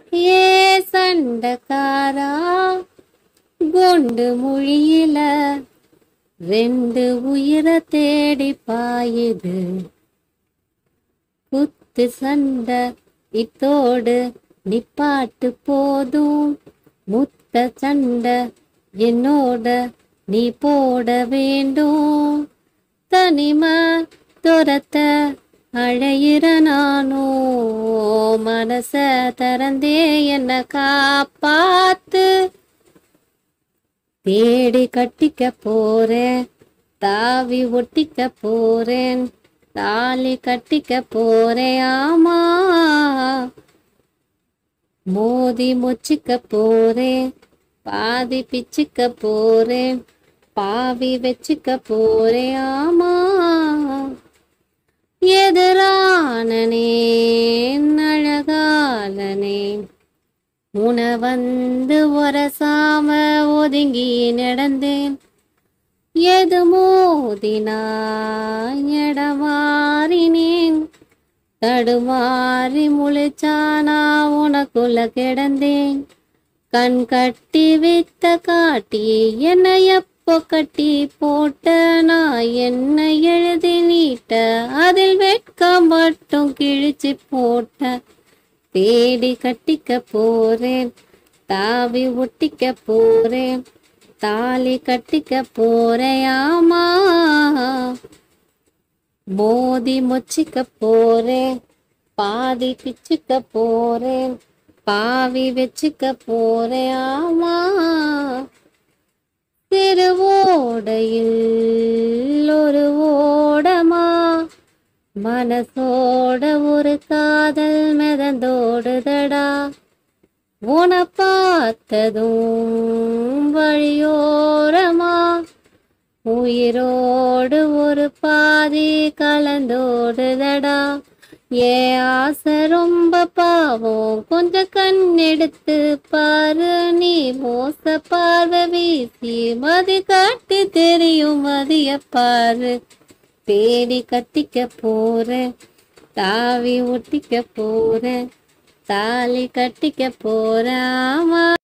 ஏ சண்டக்காரா குண்டு மொழியில ரெண்டு உயிரை தேடி பாயுது குத்து சண்டை இத்தோடு நிப்பாட்டு போதும் முத்த சண்டை என்னோட நீ போட வேண்டும் தனிமை துரத்த அழையிற நானோ மனச திறந்தே என்ன காப்பாத்து தேடி கட்டிக்க போறேன் தாவி ஒட்டிக்க போறேன் தாலி கட்டிக்க போறேன் ஆமா மோதி மொச்சிக்க போறேன் பாதி பிச்சுக்க போறேன் பாவி வச்சுக்க போறேன் ஆமா எதிரானனே அழகாலனே உன வந்து ஒரசாம ஒதுங்கி நடந்தேன் எது மோதினா எடமாறினேன் தடுமாறி முழிச்சானா உனக்குள்ள கிடந்தேன் கண் கட்டி வித்த காட்டி என்னை எப்போ கட்டி போட்ட நான் என்ன எழுதி நீட்ட அதில் வெட்கம் மட்டும் கிழிச்சு போட்ட தேடி கட்டிக்க போறேன் தாவி ஒட்டிக்க போறேன் தாலி கட்டிக்க போறேன் ஆமா மோதி மொச்சிக்க போறேன் பாதி பிச்சுக்க போறேன் பாவி வச்சுக்க போறேன் ஆமா திருவோடையில் ஒரு ஓடமா மனசோட ஒரு காதல் மிதந்தோடுதடா உன பார்த்ததும் வழியோரமா உயிரோடு ஒரு பாதி கலந்தோடுதடா ஏ ஆசை ரொம்ப பாவம் கொஞ்சம் கண் எடுத்து பாரு நீ மோச பார்வை வீசி மதி காட்டி தெரியும் மதிய பாரு தேடி கட்டிக்க போறேன் தாவி ஒட்டிக்க போறேன் தாலி கட்டிக்க போறேன் ஆமா